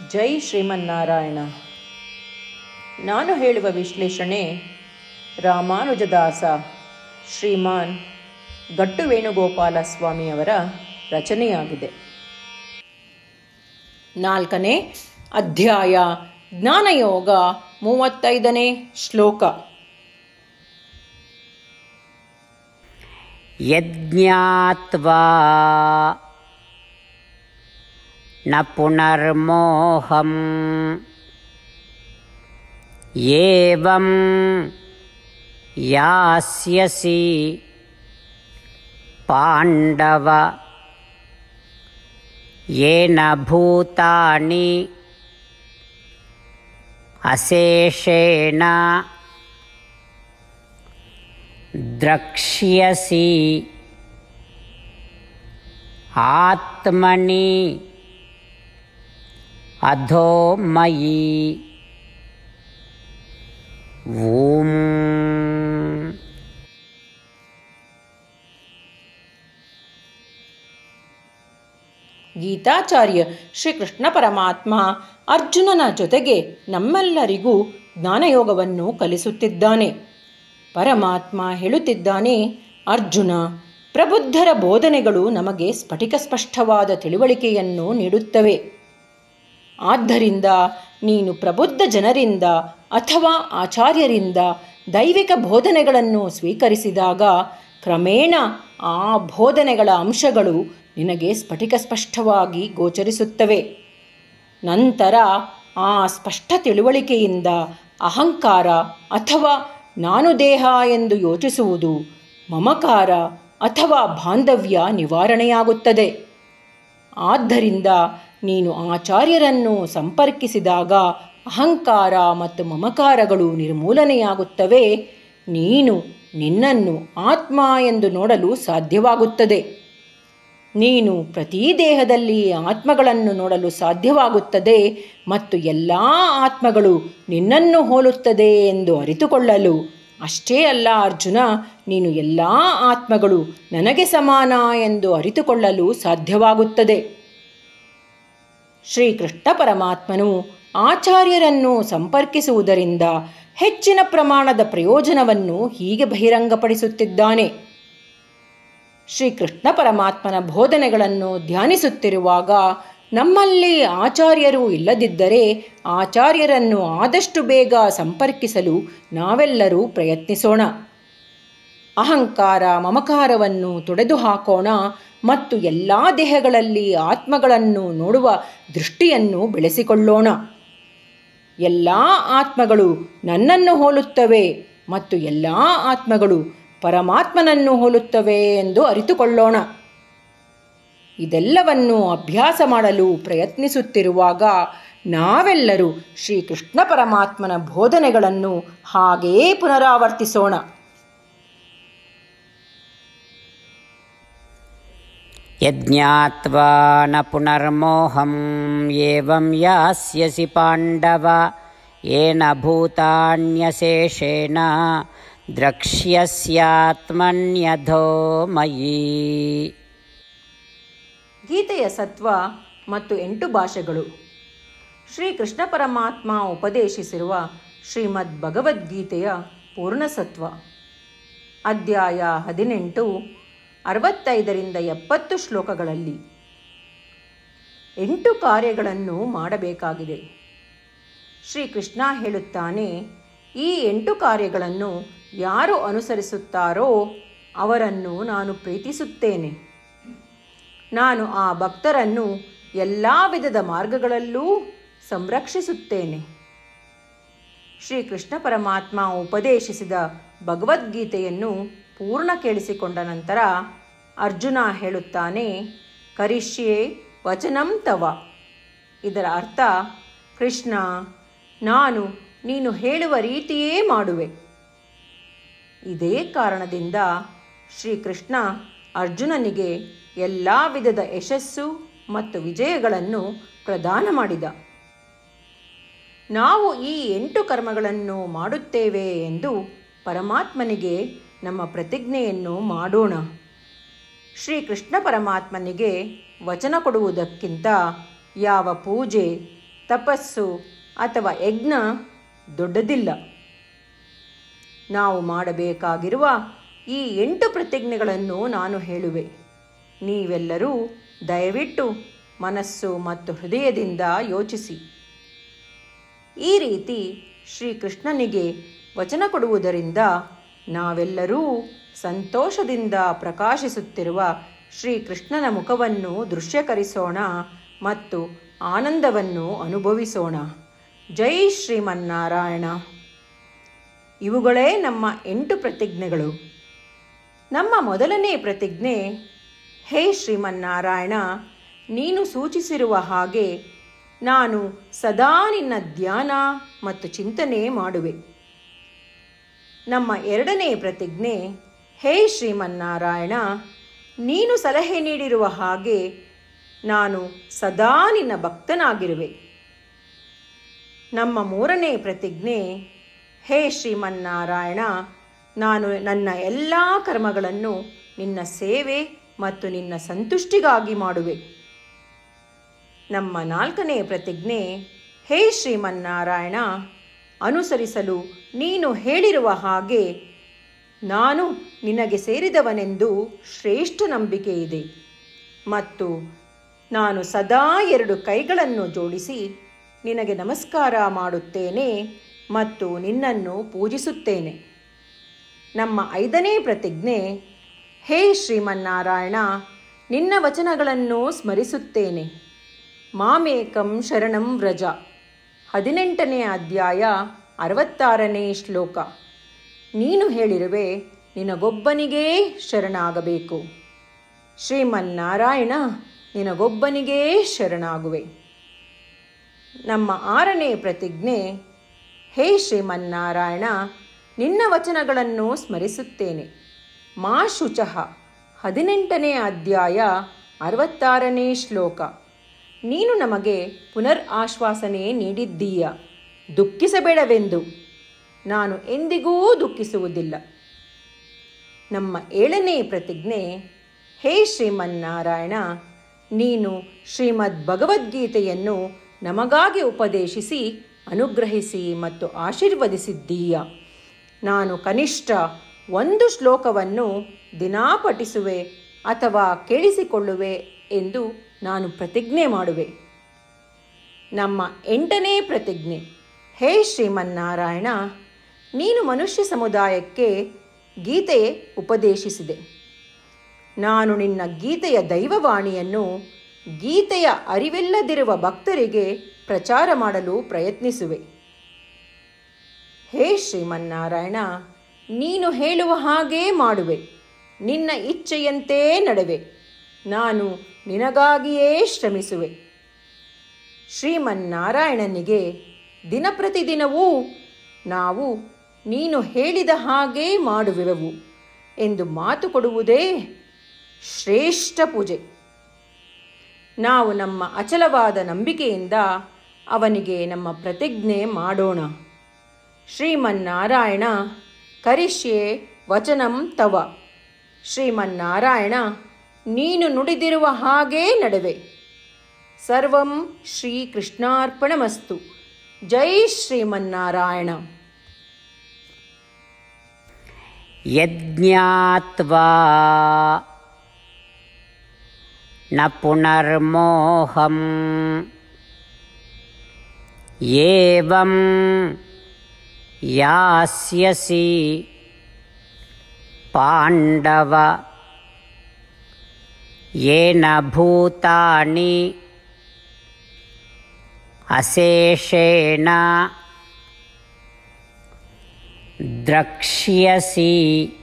ಜೈ ಶ್ರೀಮನ್ನಾರಾಯಣ ನಾನು ಹೇಳುವ ವಿಶ್ಲೇಷಣೆ ರಾಮಾನುಜದಾಸ ಶ್ರೀಮಾನ್ ಗಟ್ಟು ವೇಣುಗೋಪಾಲ ಸ್ವಾಮಿಯವರ ರಚನೆಯಾಗಿದೆ ನಾಲ್ಕನೇ ಅಧ್ಯಾಯ ಜ್ಞಾನಯೋಗ ಮೂವತ್ತೈದನೇ ಶ್ಲೋಕ यज्ञात्वा न पुनर्मोहम् एवं यास्यसि पाण्डव येन भूतानि अशेषेण द्रक्ष्यसि आत्मनि अधो मयि ॐ ಗೀತಾಚಾರ್ಯ ಶ್ರೀಕೃಷ್ಣ ಪರಮಾತ್ಮ ಅರ್ಜುನನ ಜೊತೆಗೆ ನಮ್ಮೆಲ್ಲರಿಗೂ ಜ್ಞಾನಯೋಗವನ್ನು ಕಲಿಸುತ್ತಿದ್ದಾನೆ ಪರಮಾತ್ಮ ಹೇಳುತ್ತಿದ್ದಾನೆ ಅರ್ಜುನ ಪ್ರಬುದ್ಧರ ಬೋಧನೆಗಳು ನಮಗೆ ಸ್ಫಟಿಕ ಸ್ಪಷ್ಟವಾದ ತಿಳುವಳಿಕೆಯನ್ನು ನೀಡುತ್ತವೆ ಆದ್ದರಿಂದ ನೀನು ಪ್ರಬುದ್ಧ ಜನರಿಂದ ಅಥವಾ ಆಚಾರ್ಯರಿಂದ ದೈವಿಕ ಬೋಧನೆಗಳನ್ನು ಸ್ವೀಕರಿಸಿದಾಗ ಕ್ರಮೇಣ ಆ ಬೋಧನೆಗಳ ಅಂಶಗಳು ನಿನಗೆ ಸ್ಫಟಿಕ ಸ್ಪಷ್ಟವಾಗಿ ಗೋಚರಿಸುತ್ತವೆ ನಂತರ ಆ ಸ್ಪಷ್ಟ ತಿಳುವಳಿಕೆಯಿಂದ ಅಹಂಕಾರ ಅಥವಾ ನಾನು ದೇಹ ಎಂದು ಯೋಚಿಸುವುದು ಮಮಕಾರ ಅಥವಾ ಬಾಂಧವ್ಯ ನಿವಾರಣೆಯಾಗುತ್ತದೆ ಆದ್ದರಿಂದ ನೀನು ಆಚಾರ್ಯರನ್ನು ಸಂಪರ್ಕಿಸಿದಾಗ ಅಹಂಕಾರ ಮತ್ತು ಮಮಕಾರಗಳು ನಿರ್ಮೂಲನೆಯಾಗುತ್ತವೆ ನೀನು ನಿನ್ನನ್ನು ಆತ್ಮ ಎಂದು ನೋಡಲು ಸಾಧ್ಯವಾಗುತ್ತದೆ ನೀನು ಪ್ರತಿ ದೇಹದಲ್ಲಿ ಆತ್ಮಗಳನ್ನು ನೋಡಲು ಸಾಧ್ಯವಾಗುತ್ತದೆ ಮತ್ತು ಎಲ್ಲ ಆತ್ಮಗಳು ನಿನ್ನನ್ನು ಹೋಲುತ್ತದೆ ಎಂದು ಅರಿತುಕೊಳ್ಳಲು ಅಷ್ಟೇ ಅಲ್ಲ ಅರ್ಜುನ ನೀನು ಎಲ್ಲ ಆತ್ಮಗಳು ನನಗೆ ಸಮಾನ ಎಂದು ಅರಿತುಕೊಳ್ಳಲು ಸಾಧ್ಯವಾಗುತ್ತದೆ ಶ್ರೀಕೃಷ್ಣ ಪರಮಾತ್ಮನು ಆಚಾರ್ಯರನ್ನು ಸಂಪರ್ಕಿಸುವುದರಿಂದ ಹೆಚ್ಚಿನ ಪ್ರಮಾಣದ ಪ್ರಯೋಜನವನ್ನು ಹೀಗೆ ಬಹಿರಂಗಪಡಿಸುತ್ತಿದ್ದಾನೆ ಶ್ರೀಕೃಷ್ಣ ಪರಮಾತ್ಮನ ಬೋಧನೆಗಳನ್ನು ಧ್ಯಾನಿಸುತ್ತಿರುವಾಗ ನಮ್ಮಲ್ಲಿ ಆಚಾರ್ಯರು ಇಲ್ಲದಿದ್ದರೆ ಆಚಾರ್ಯರನ್ನು ಆದಷ್ಟು ಬೇಗ ಸಂಪರ್ಕಿಸಲು ನಾವೆಲ್ಲರೂ ಪ್ರಯತ್ನಿಸೋಣ ಅಹಂಕಾರ ಮಮಕಾರವನ್ನು ತೊಡೆದು ಹಾಕೋಣ ಮತ್ತು ಎಲ್ಲ ದೇಹಗಳಲ್ಲಿ ಆತ್ಮಗಳನ್ನು ನೋಡುವ ದೃಷ್ಟಿಯನ್ನು ಬೆಳೆಸಿಕೊಳ್ಳೋಣ ಎಲ್ಲ ಆತ್ಮಗಳು ನನ್ನನ್ನು ಹೋಲುತ್ತವೆ ಮತ್ತು ಎಲ್ಲ ಆತ್ಮಗಳು ಪರಮಾತ್ಮನನ್ನು ಹೋಲುತ್ತವೆ ಎಂದು ಅರಿತುಕೊಳ್ಳೋಣ ಇದೆಲ್ಲವನ್ನು ಅಭ್ಯಾಸ ಮಾಡಲು ಪ್ರಯತ್ನಿಸುತ್ತಿರುವಾಗ ನಾವೆಲ್ಲರೂ ಶ್ರೀಕೃಷ್ಣ ಪರಮಾತ್ಮನ ಬೋಧನೆಗಳನ್ನು ಹಾಗೆಯೇ ಪುನರಾವರ್ತಿಸೋಣ यज्ञात्वा न पुनर्मोहम् एवं यास्यसि पाण्डव येन भूतान्यशेषेण द्रक्ष्यस्यात्मन्यधो मयि ಗೀತೆಯ ಸತ್ವ ಮತ್ತು ಎಂಟು ಭಾಷೆಗಳು ಶ್ರೀಕೃಷ್ಣ ಪರಮಾತ್ಮ ಉಪದೇಶಿಸಿರುವ ಶ್ರೀಮದ್ ಭಗವದ್ಗೀತೆಯ ಪೂರ್ಣಸತ್ವ ಅಧ್ಯಾಯ ಹದಿನೆಂಟು ಅರವತ್ತೈದರಿಂದ ಎಪ್ಪತ್ತು ಶ್ಲೋಕಗಳಲ್ಲಿ ಎಂಟು ಕಾರ್ಯಗಳನ್ನು ಮಾಡಬೇಕಾಗಿದೆ ಶ್ರೀಕೃಷ್ಣ ಹೇಳುತ್ತಾನೆ ಈ ಎಂಟು ಕಾರ್ಯಗಳನ್ನು ಯಾರು ಅನುಸರಿಸುತ್ತಾರೋ ಅವರನ್ನು ನಾನು ಪ್ರೀತಿಸುತ್ತೇನೆ ನಾನು ಆ ಭಕ್ತರನ್ನು ಎಲ್ಲ ವಿಧದ ಮಾರ್ಗಗಳಲ್ಲೂ ಸಂರಕ್ಷಿಸುತ್ತೇನೆ ಶ್ರೀಕೃಷ್ಣ ಪರಮಾತ್ಮ ಉಪದೇಶಿಸಿದ ಭಗವದ್ಗೀತೆಯನ್ನು ಪೂರ್ಣ ಕೇಳಿಸಿಕೊಂಡ ನಂತರ ಅರ್ಜುನ ಹೇಳುತ್ತಾನೆ ಕರಿಷ್ಯೆ ವಚನಂ ತವ ಇದರ ಅರ್ಥ ಕೃಷ್ಣ ನಾನು ನೀನು ಹೇಳುವ ರೀತಿಯೇ ಮಾಡುವೆ ಇದೇ ಕಾರಣದಿಂದ ಶ್ರೀಕೃಷ್ಣ ಅರ್ಜುನನಿಗೆ ಎಲ್ಲ ವಿಧದ ಯಶಸ್ಸು ಮತ್ತು ವಿಜಯಗಳನ್ನು ಪ್ರದಾನ ಮಾಡಿದ ನಾವು ಈ ಎಂಟು ಕರ್ಮಗಳನ್ನು ಮಾಡುತ್ತೇವೆ ಎಂದು ಪರಮಾತ್ಮನಿಗೆ ನಮ್ಮ ಪ್ರತಿಜ್ಞೆಯನ್ನು ಮಾಡೋಣ ಶ್ರೀಕೃಷ್ಣ ಪರಮಾತ್ಮನಿಗೆ ವಚನ ಕೊಡುವುದಕ್ಕಿಂತ ಯಾವ ಪೂಜೆ ತಪಸ್ಸು ಅಥವಾ ಯಜ್ಞ ದೊಡ್ಡದಿಲ್ಲ ನಾವು ಮಾಡಬೇಕಾಗಿರುವ ಈ ಎಂಟು ಪ್ರತಿಜ್ಞೆಗಳನ್ನು ನಾನು ಹೇಳುವೆ ನೀವೆಲ್ಲರೂ ದಯವಿಟ್ಟು ಮನಸ್ಸು ಮತ್ತು ಹೃದಯದಿಂದ ಯೋಚಿಸಿ ಈ ರೀತಿ ಶ್ರೀಕೃಷ್ಣನಿಗೆ ವಚನ ಕೊಡುವುದರಿಂದ ನಾವೆಲ್ಲರೂ ಸಂತೋಷದಿಂದ ಪ್ರಕಾಶಿಸುತ್ತಿರುವ ಶ್ರೀಕೃಷ್ಣನ ಮುಖವನ್ನು ದೃಶ್ಯಕರಿಸೋಣ ಮತ್ತು ಆನಂದವನ್ನು ಅನುಭವಿಸೋಣ ಜೈ ಶ್ರೀಮನ್ನಾರಾಯಣ ಇವುಗಳೇ ನಮ್ಮ ಎಂಟು ಪ್ರತಿಜ್ಞೆಗಳು ನಮ್ಮ ಮೊದಲನೇ ಪ್ರತಿಜ್ಞೆ ಹೇ ಶ್ರೀಮನ್ನಾರಾಯಣ ನೀನು ಸೂಚಿಸಿರುವ ಹಾಗೆ ನಾನು ಸದಾ ನಿನ್ನ ಧ್ಯಾನ ಮತ್ತು ಚಿಂತನೆ ಮಾಡುವೆ ನಮ್ಮ ಎರಡನೇ ಪ್ರತಿಜ್ಞೆ ಹೇ ಶ್ರೀಮನ್ನಾರಾಯಣ ನೀನು ಸಲಹೆ ನೀಡಿರುವ ಹಾಗೆ ನಾನು ಸದಾ ನಿನ್ನ ಭಕ್ತನಾಗಿರುವೆ ನಮ್ಮ ಮೂರನೇ ಪ್ರತಿಜ್ಞೆ ಹೇ ಶ್ರೀಮನ್ನಾರಾಯಣ ನಾನು ನನ್ನ ಎಲ್ಲ ಕರ್ಮಗಳನ್ನು ನಿನ್ನ ಸೇವೆ ಮತ್ತು ನಿನ್ನ ಸಂತುಷ್ಟಿಗಾಗಿ ಮಾಡುವೆ ನಮ್ಮ ನಾಲ್ಕನೇ ಪ್ರತಿಜ್ಞೆ ಹೇ ಶ್ರೀಮನ್ನಾರಾಯಣ ಅನುಸರಿಸಲು ನೀನು ಹೇಳಿರುವ ಹಾಗೆ ನಾನು ನಿನಗೆ ಸೇರಿದವನೆಂದು ಶ್ರೇಷ್ಠ ನಂಬಿಕೆ ಇದೆ ಮತ್ತು ನಾನು ಸದಾ ಎರಡು ಕೈಗಳನ್ನು ಜೋಡಿಸಿ ನಿನಗೆ ನಮಸ್ಕಾರ ಮಾಡುತ್ತೇನೆ ಮತ್ತು ನಿನ್ನನ್ನು ಪೂಜಿಸುತ್ತೇನೆ ನಮ್ಮ ಐದನೇ ಪ್ರತಿಜ್ಞೆ ಹೇ ಶ್ರೀಮನ್ನಾರಾಯಣ ನಿನ್ನ ವಚನಗಳನ್ನು ಸ್ಮರಿಸುತ್ತೇನೆ ಮಾಮೇಕಂ ಶರಣಂ ವ್ರಜ ಹದಿನೆಂಟನೇ ಅಧ್ಯಾಯ ಅರವತ್ತಾರನೇ ಶ್ಲೋಕ ನೀನು ಹೇಳಿರುವೆ ನಿನಗೊಬ್ಬನಿಗೇ ಶರಣಾಗಬೇಕು ಶ್ರೀಮನ್ನಾರಾಯಣ ನಿನಗೊಬ್ಬನಿಗೇ ಶರಣಾಗುವೆ ನಮ್ಮ ಆರನೇ ಪ್ರತಿಜ್ಞೆ ಹೇ ಶ್ರೀಮನ್ನಾರಾಯಣ ನಿನ್ನ ವಚನಗಳನ್ನು ಸ್ಮರಿಸುತ್ತೇನೆ ಮಾ ಶುಚಃ ಹದಿನೆಂಟನೇ ಅಧ್ಯಾಯ ಅರವತ್ತಾರನೇ ಶ್ಲೋಕ ನೀನು ನಮಗೆ ಪುನರ್ ಆಶ್ವಾಸನೆ ನೀಡಿದ್ದೀಯ ದುಃಖಿಸಬೇಡವೆಂದು ನಾನು ಎಂದಿಗೂ ದುಃಖಿಸುವುದಿಲ್ಲ ನಮ್ಮ ಏಳನೇ ಪ್ರತಿಜ್ಞೆ ಹೇ ಶ್ರೀಮನ್ನಾರಾಯಣ ನೀನು ಶ್ರೀಮದ್ ಭಗವದ್ಗೀತೆಯನ್ನು ನಮಗಾಗಿ ಉಪದೇಶಿಸಿ ಅನುಗ್ರಹಿಸಿ ಮತ್ತು ಆಶೀರ್ವದಿಸಿದ್ದೀಯ ನಾನು ಕನಿಷ್ಠ ಒಂದು ಶ್ಲೋಕವನ್ನು ದಿನಾ ಪಠಿಸುವೆ ಅಥವಾ ಕೇಳಿಸಿಕೊಳ್ಳುವೆ ಎಂದು ನಾನು ಪ್ರತಿಜ್ಞೆ ಮಾಡುವೆ ನಮ್ಮ ಎಂಟನೇ ಪ್ರತಿಜ್ಞೆ ಹೇ ಶ್ರೀಮನ್ನಾರಾಯಣ ನೀನು ಮನುಷ್ಯ ಸಮುದಾಯಕ್ಕೆ ಗೀತೆ ಉಪದೇಶಿಸಿದೆ ನಾನು ನಿನ್ನ ಗೀತೆಯ ದೈವವಾಣಿಯನ್ನು ಗೀತೆಯ ಅರಿವಿಲ್ಲದಿರುವ ಭಕ್ತರಿಗೆ ಪ್ರಚಾರ ಮಾಡಲು ಪ್ರಯತ್ನಿಸುವೆ ಹೇ ಶ್ರೀಮನ್ನಾರಾಯಣ ನೀನು ಹೇಳುವ ಹಾಗೇ ಮಾಡುವೆ ನಿನ್ನ ಇಚ್ಛೆಯಂತೆ ನಡುವೆ ನಾನು ನಿನಗಾಗಿಯೇ ಶ್ರಮಿಸುವೆ ಶ್ರೀಮನ್ನಾರಾಯಣನಿಗೆ ದಿನಪ್ರತಿದಿನವೂ ನಾವು ನೀನು ಹೇಳಿದ ಹಾಗೇ ಮಾಡುವೆವು ಎಂದು ಮಾತು ಕೊಡುವುದೇ ಶ್ರೇಷ್ಠ ಪೂಜೆ ನಾವು ನಮ್ಮ ಅಚಲವಾದ ನಂಬಿಕೆಯಿಂದ ಅವನಿಗೆ ನಮ್ಮ ಪ್ರತಿಜ್ಞೆ ಮಾಡೋಣ ಶ್ರೀಮನ್ನಾರಾಯಣ ಕರಿಷ್ಯೆ ವಚನಂ ತವ ಶ್ರೀಮನ್ನಾರಾಯಣ ನೀನು ನುಡಿದಿರುವ ಹಾಗೇ ನಡುವೆ ಸರ್ವಂ ಶ್ರೀಕೃಷ್ಣಾರ್ಪಣಮಸ್ತು ಜೈ ಶ್ರೀಮನ್ನಾರಾಯಣ यज्ञात्वा न पुनर्मोहम् एवं यास्यसि पाण्डव येन भूतानि अशेषेण द्रक्ष्यसि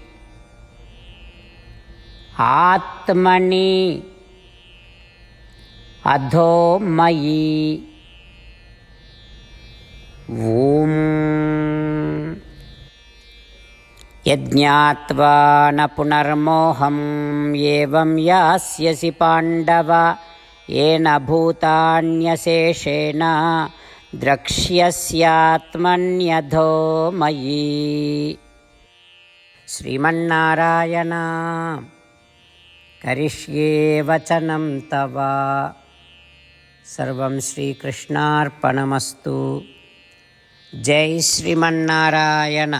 आत्मनि अधो मयि ॐ यज्ञात्वा न पुनर्मोहम् एवं यास्यसि पाण्डव येन भूतान्यशेषेण द्रक्ष्यस्यात्मन्यधो मयि श्रीमन्नारायण करिष्ये वचनं तव ಸರ್ವಂ ಶ್ರೀಕೃಷ್ಣಾರ್ಪಣಮಸ್ತು ಜೈ ಶ್ರೀಮನ್ನಾರಾಯಣ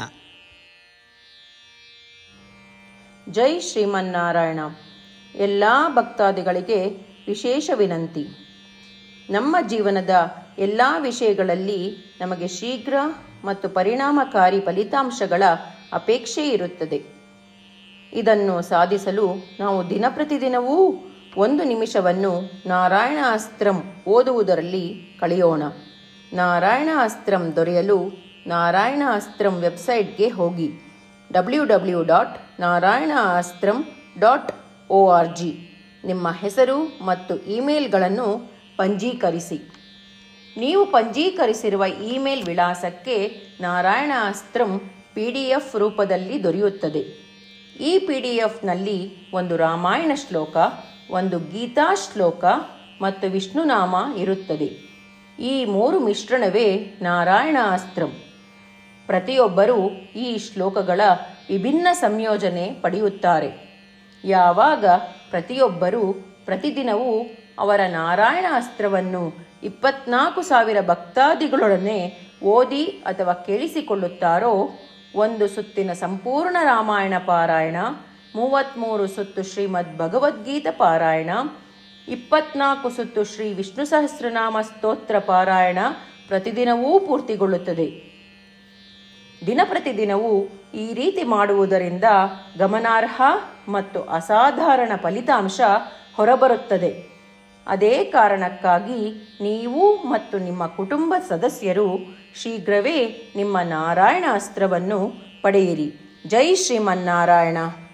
ಜೈ ಶ್ರೀಮನ್ನಾರಾಯಣ ಎಲ್ಲ ಭಕ್ತಾದಿಗಳಿಗೆ ವಿಶೇಷ ವಿನಂತಿ ನಮ್ಮ ಜೀವನದ ಎಲ್ಲ ವಿಷಯಗಳಲ್ಲಿ ನಮಗೆ ಶೀಘ್ರ ಮತ್ತು ಪರಿಣಾಮಕಾರಿ ಫಲಿತಾಂಶಗಳ ಅಪೇಕ್ಷೆ ಇರುತ್ತದೆ ಇದನ್ನು ಸಾಧಿಸಲು ನಾವು ದಿನಪ್ರತಿದಿನವೂ ಒಂದು ನಿಮಿಷವನ್ನು ನಾರಾಯಣ ಅಸ್ತ್ರಂ ಓದುವುದರಲ್ಲಿ ಕಳೆಯೋಣ ನಾರಾಯಣ ಅಸ್ತ್ರಂ ದೊರೆಯಲು ನಾರಾಯಣ ಅಸ್ತ್ರಂ ವೆಬ್ಸೈಟ್ಗೆ ಹೋಗಿ W W dot Narayana Astram dot O R G ನಿಮ್ಮ ಹೆಸರು ಮತ್ತು ಇಮೇಲ್ಗಳನ್ನು ಪಂಜೀಕರಿಸಿ ನೀವು ಪಂಜೀಕರಿಸಿರುವ ಇಮೇಲ್ ವಿಳಾಸಕ್ಕೆ Narayana Astram P D F ರೂಪದಲ್ಲಿ ದೊರೆಯುತ್ತದೆ ಈ ಪಿ ಡಿ ಎಫ್ನಲ್ಲಿ ಒಂದು ರಾಮಾಯಣ ಶ್ಲೋಕ ಒಂದು ಗೀತಾ ಶ್ಲೋಕ ಮತ್ತು ವಿಷ್ಣುನಾಮ ಇರುತ್ತದೆ ಈ ಮೂರು ಮಿಶ್ರಣವೇ ನಾರಾಯಣ ಅಸ್ತ್ರಂ ಪ್ರತಿಯೊಬ್ಬರೂ ಈ ಶ್ಲೋಕಗಳ ವಿಭಿನ್ನ ಸಂಯೋಜನೆ ಪಡೆಯುತ್ತಾರೆ ಯಾವಾಗ ಪ್ರತಿಯೊಬ್ಬರೂ ಪ್ರತಿದಿನವೂ ಅವರ ನಾರಾಯಣ ಅಸ್ತ್ರವನ್ನು ಇಪ್ಪತ್ನಾಲ್ಕು ಸಾವಿರ ಭಕ್ತಾದಿಗಳೊಡನೆ ಓದಿ ಅಥವಾ ಕೇಳಿಸಿಕೊಳ್ಳುತ್ತಾರೋ ಒಂದು ಸುತ್ತಿನ ಸಂಪೂರ್ಣ ರಾಮಾಯಣ ಪಾರಾಯಣ ಮೂವತ್ತ್ಮೂರು ಸುತ್ತು ಶ್ರೀಮದ್ ಭಗವದ್ಗೀತಾ ಪಾರಾಯಣ ಇಪ್ಪತ್ನಾಲ್ಕು ಸುತ್ತು ಶ್ರೀ ವಿಷ್ಣು ಸಹಸ್ರನಾಮ ಸ್ತೋತ್ರ ಪಾರಾಯಣ ಪ್ರತಿದಿನವೂ ಪೂರ್ತಿಗೊಳ್ಳುತ್ತದೆ ದಿನಪ್ರತಿದಿನವೂ ಈ ರೀತಿ ಮಾಡುವುದರಿಂದ ಗಮನಾರ್ಹ ಮತ್ತು ಅಸಾಧಾರಣ ಫಲಿತಾಂಶ ಹೊರಬರುತ್ತದೆ ಅದೇ ಕಾರಣಕ್ಕಾಗಿ ನೀವು ಮತ್ತು ನಿಮ್ಮ ಕುಟುಂಬ ಸದಸ್ಯರು ಶೀಘ್ರವೇ ನಿಮ್ಮ ನಾರಾಯಣ ಅಸ್ತ್ರವನ್ನು ಪಡೆಯಿರಿ ಜೈ ಶ್ರೀಮನ್ನಾರಾಯಣ